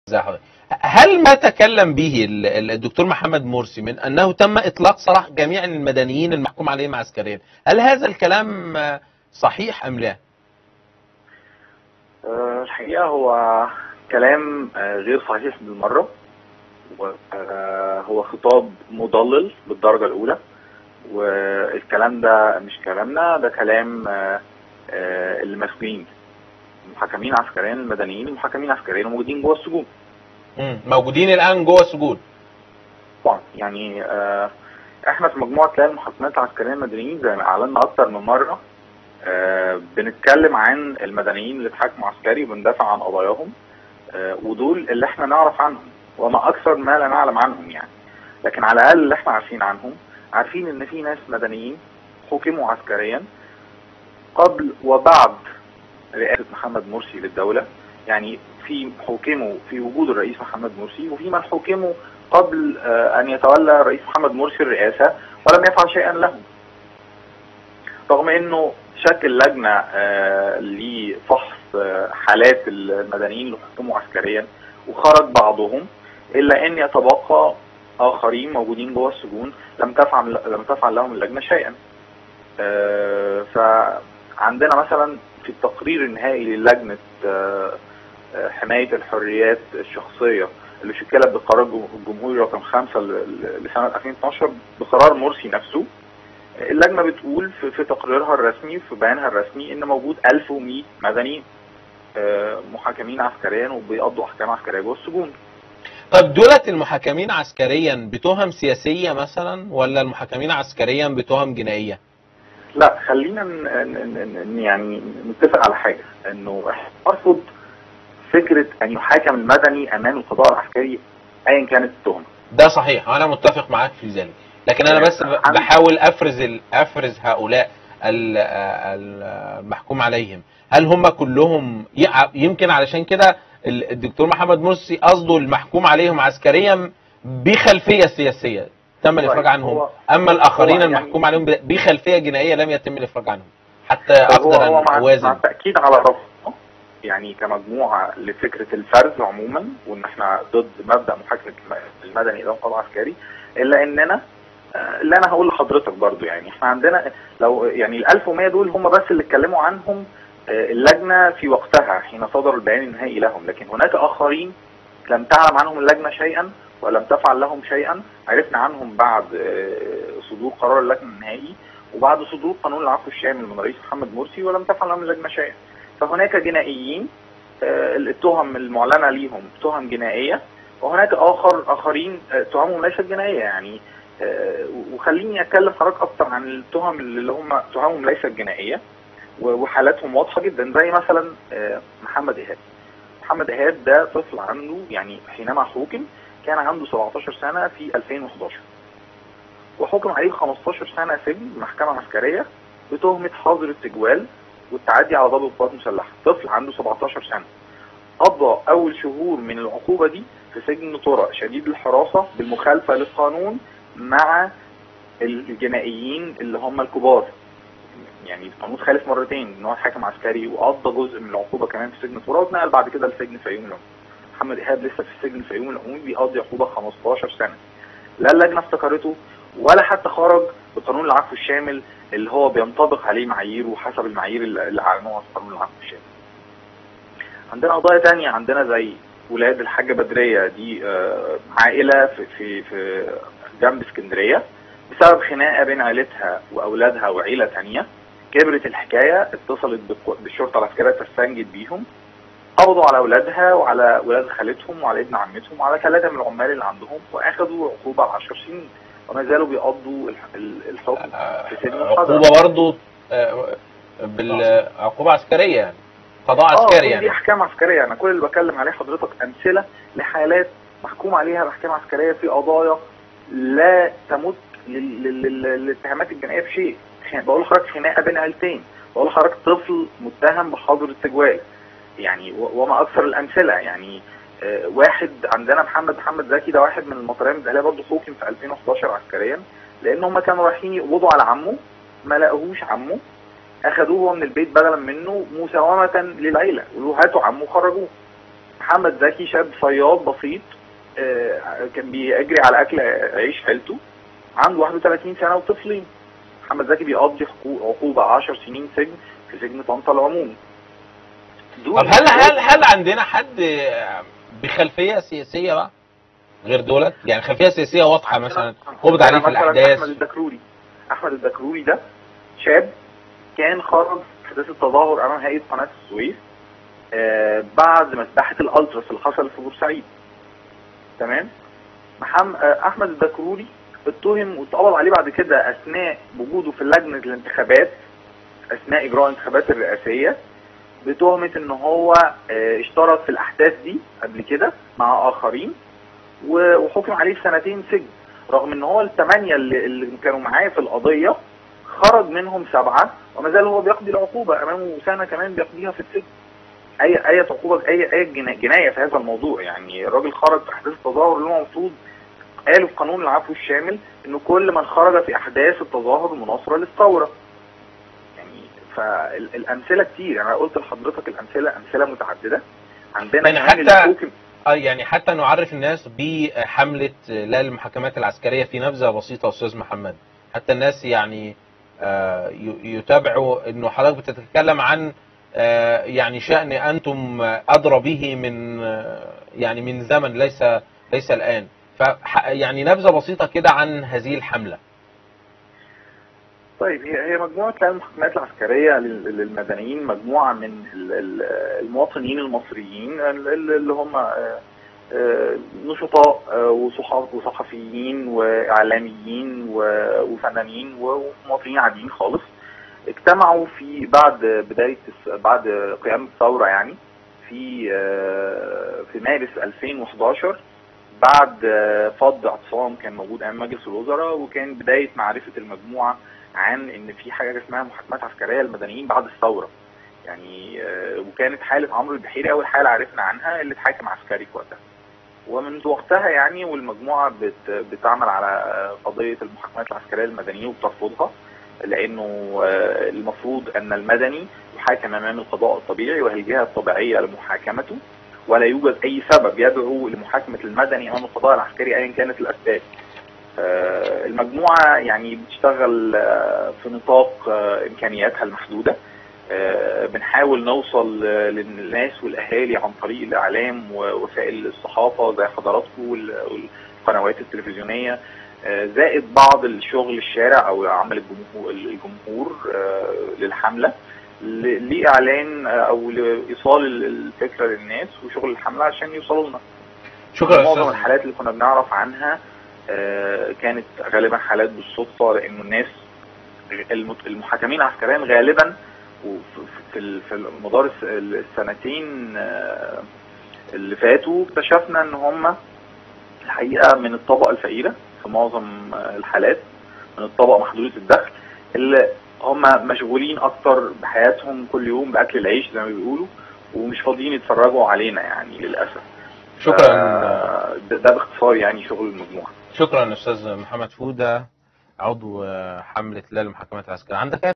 زي حضرتك. هل ما تكلم به ال- ال- الدكتور محمد مرسي من انه تم اطلاق سراح جميع المدنيين المحكوم عليهم عسكريا هل هذا الكلام آه، صحيح ام لا آه، الحقيقة هو كلام آه، غير صحيح بالمرة وهو خطاب مضلل بالدرجة الأولى والكلام ده مش كلامنا ده كلام آه، آه، المسؤولين محاكمين عسكريا المدنيين المحاكمين عسكريا موجودين جوه السجون مم. موجودين الان جوه السجون طبعا يعني آه، احنا في مجموعه تلاقي المحاكمات العسكريه المدنيين زي ما اعلنا اكتر من مره آه، بنتكلم عن المدنيين اللي اتحاكموا عسكري وبندافع عن قضاياهم آه، ودول اللي احنا نعرف عنهم وما اكثر ما لا نعلم عنهم يعني لكن على الاقل اللي احنا عارفين عنهم عارفين ان في ناس مدنيين حكموا عسكريا قبل وبعد رئاسه محمد مرسي للدوله يعني في حكموا في وجود الرئيس محمد مرسي وفي من حكموا قبل آه، ان يتولى الرئيس محمد مرسي الرئاسه ولم يفعل شيئا لهم. رغم انه شكل لجنه آه، لفحص آه، حالات المدنيين اللي حكموا عسكريا وخرج بعضهم الا ان يتبقى اخرين موجودين جوه السجون لم تفعل لم تفعل لهم اللجنه شيئا. آه، فعندنا مثلا في التقرير النهائي للجنه آه، آه، حمايه الحريات الشخصيه اللي شكلت بقرار الجم- الجمهوري رقم 5 لسنه 2012 بقرار مرسي نفسه اللجنه بتقول في, في تقريرها الرسمي في بيانها الرسمي ان موجود 1100 مدني آه، محاكمين عسكريا وبيقضوا احكام عسكريه جوه السجون طب دولت المحاكمين عسكريا بتهم سياسيه مثلا ولا المحاكمين عسكريا بتهم جنائيه لا خلينا ن- ن- ن- يعني نتفق على حاجه انه احنا نرفض فكره ان يحاكم المدني امام القضاء العسكري ايا كانت التهمه ده صحيح انا متفق معاك في ذلك لكن انا بس ب- عن- بحاول افرز ال- افرز هؤلاء ال- ال- المحكوم عليهم هل هم كلهم ي- يمكن علشان كده ال- الدكتور محمد مرسي قصده المحكوم عليهم عسكريا بخلفيه سياسيه تم الافراج طيب، عنهم هو- اما الاخرين هو يعني- المحكوم عليهم ب- بخلفيه جنائيه لم يتم الافراج عنهم حتى هو اقدر هو ان مع, مع اوازن التاكيد على رفضه يعني كمجموعه لفكره الفرز عموما وان احنا ضد مبدا محاكمه الم- المدني الى قضاء عسكري الا اننا آه، اللي انا هقول لحضرتك برضو يعني احنا عندنا لو يعني ال 1100 دول هم بس اللي اتكلموا عنهم آه، اللجنه في وقتها حين صدر البيان النهائي لهم لكن هناك اخرين لم تعلم عنهم اللجنه شيئا ولم تفعل لهم شيئا عرفنا عنهم بعد آه، صدور قرار اللجنه النهائي وبعد صدور قانون العفو الشامل من الرئيس محمد مرسي ولم تفعل لهم اللجنه شيئا فهناك جنائيين آه، التهم المعلنه ليهم تهم جنائيه وهناك اخر اخرين آه، تهمهم ليست جنائيه يعني آه، وخليني اتكلم حضرتك اكتر عن التهم اللي هم تهمهم ليست جنائيه و- وحالاتهم واضحه جدا زي مثلا آه، محمد ايهاب محمد ايهاب ده طفل عنده يعني حينما حكم كان عنده 17 سنه في 2011 وحكم عليه 15 سنه سجن محكمه عسكريه بتهمه حظر التجوال والتعدي على ضابط قوات مسلحه طفل عنده 17 سنه قضى اول شهور من العقوبه دي في سجن طرق شديد الحراسه بالمخالفه للقانون مع الجنائيين اللي هم الكبار يعني القانون خالف مرتين ان هو حاكم عسكري وقضى جزء من العقوبه كمان في سجن طرق واتنقل بعد كده لسجن فيوم العمومي محمد ايهاب لسه في السجن الفيوم العمومي بيقضي عقوبه 15 سنه لا اللجنه افتكرته ولا حتى خرج بقانون العفو الشامل اللي هو بينطبق عليه معاييره حسب المعايير اللي اللي اعلنوها في قانون العفو الشامل. عندنا قضايا تانية عندنا زي ولاد الحاجة بدرية دي آه، عائلة في في في جنب اسكندرية بسبب خناقة بين عائلتها وأولادها وعيلة تانية كبرت الحكاية اتصلت بالقو- بالشرطة العسكرية تستنجد بيهم قبضوا على أولادها وعلى ولاد خالتهم وعلى ابن عمتهم وعلى ثلاثة من العمال اللي عندهم وأخذوا عقوبة 10 سنين وما زالوا بيقضوا الح- ال- الحكم في سجن الحضر عقوبه برضه بالعقوبه عسكريه يعني قضاء اه عسكري كل دي يعني احكام عسكريه انا كل اللي بتكلم عليه حضرتك امثله لحالات محكوم عليها باحكام عسكريه في قضايا لا تمت لل- لل- لل- للاتهامات الجنائيه في شيء خ- بقول لحضرتك خناقه بين عيلتين بقول لحضرتك طفل متهم بحظر التجوال يعني و- وما اكثر الامثله يعني آه، واحد عندنا محمد محمد زكي ده واحد من المطريه المدهليه برضه حكم في 2011 عسكريا لان هم كانوا رايحين يقبضوا على عمه ما لقوهوش عمه اخدوه هو من البيت بدلا منه مساومه للعيله قالوا هاتوا عمه وخرجوه محمد زكي شاب صياد بسيط آه، كان بيجري على اكل عيش عيلته عنده 31 سنه وطفلين محمد زكي بيقضي حقو- عقوبه 10 سنين سجن في سجن طنطا العمومي دول طب هل هل هل عندنا حد بخلفيه سياسيه بقى غير دولت يعني خلفيه سياسيه واضحه مثلا قبض عليه في مثلا الاحداث احمد الدكروري احمد الدكروري ده شاب كان خرج في احداث التظاهر امام هيئه قناه السويس آه بعد مسبحه الالتراس اللي حصلت في بورسعيد تمام محمد آه احمد الدكروري اتهم واتقبض عليه بعد كده اثناء وجوده في لجنه الانتخابات اثناء اجراء الانتخابات الرئاسيه بتهمه ان هو آه، اشترك في الاحداث دي قبل كده مع اخرين و- وحكم عليه بسنتين سجن رغم ان هو الثمانيه اللي, اللي كانوا معاه في القضيه خرج منهم سبعه وما زال هو بيقضي العقوبه امامه سنه كمان بيقضيها في السجن اي اي عقوبه اي اي جنا- جنايه في هذا الموضوع يعني الراجل خرج في احداث التظاهر اللي هو المفروض قالوا في قانون العفو الشامل انه كل من خرج في احداث التظاهر المناصره للثوره يعني فالامثله كتير يعني انا قلت لحضرتك الامثله امثله متعدده عندنا يعني كمان اللي حتى- حكم اه يعني حتى نعرف الناس بحملة لا للمحاكمات العسكرية في نبذة بسيطة أستاذ محمد حتى الناس يعني آه، ي- يتابعوا انه حضرتك بتتكلم عن آه، يعني شأن انتم ادرى به من آه، يعني من زمن ليس ليس الان ف يعني نبذة بسيطة كده عن هذه الحملة طيب هي هي مجموعة لا المحاكمات العسكرية لل- للمدنيين مجموعة من ال- ال- المواطنين المصريين ال- ال- اللي هم آه، آه، نشطاء آه، وصحاف وصحفيين وإعلاميين و- وفنانين ومواطنين عاديين خالص اجتمعوا في بعد بداية الس- بعد قيام الثورة يعني في آه، في مارس 2011 بعد آه، فض اعتصام كان موجود امام مجلس الوزراء وكان بدايه معرفه المجموعه عن ان في حاجه اسمها محاكمات عسكريه للمدنيين بعد الثوره يعني آه، وكانت حاله عمرو البحيري اول حاله عرفنا عنها اللي اتحاكم عسكري في وقتها ومن وقتها يعني والمجموعه بت بتعمل على آه، قضيه المحاكمات العسكريه للمدنيين وبترفضها لانه آه، المفروض ان المدني يحاكم امام القضاء الطبيعي وهي الجهه الطبيعيه لمحاكمته ولا يوجد اي سبب يدعو لمحاكمه المدني امام القضاء العسكري ايا كانت الاسباب آه، المجموعه يعني بتشتغل آه، في نطاق آه، امكانياتها المحدوده آه، بنحاول نوصل آه، للناس والاهالي عن طريق الاعلام ووسائل الصحافه زي حضراتكم وال- والقنوات التلفزيونيه آه، زائد بعض الشغل الشارع او عمل الجمهور الجمهور آه، للحمله ل- لاعلان آه، او لايصال ال- الفكره للناس وشغل الحمله عشان يوصلوا لنا شكرا معظم أستاذ الحالات اللي كنا بنعرف عنها آه، كانت غالبا حالات بالصدفه لانه الناس المت- المحاكمين عسكريا غالبا وفي- في ال- في مدار الس- السنتين آه، اللي فاتوا اكتشفنا ان هم الحقيقه من الطبقه الفقيره في معظم آه، الحالات من الطبقه محدوده الدخل اللي هم مشغولين اكتر بحياتهم كل يوم باكل العيش زي ما بيقولوا ومش فاضيين يتفرجوا علينا يعني للاسف شكرا آه، ده ده باختصار يعني شغل المجموعه شكرا استاذ محمد فوده عضو آه، حملة لا للمحاكمات العسكرية عندك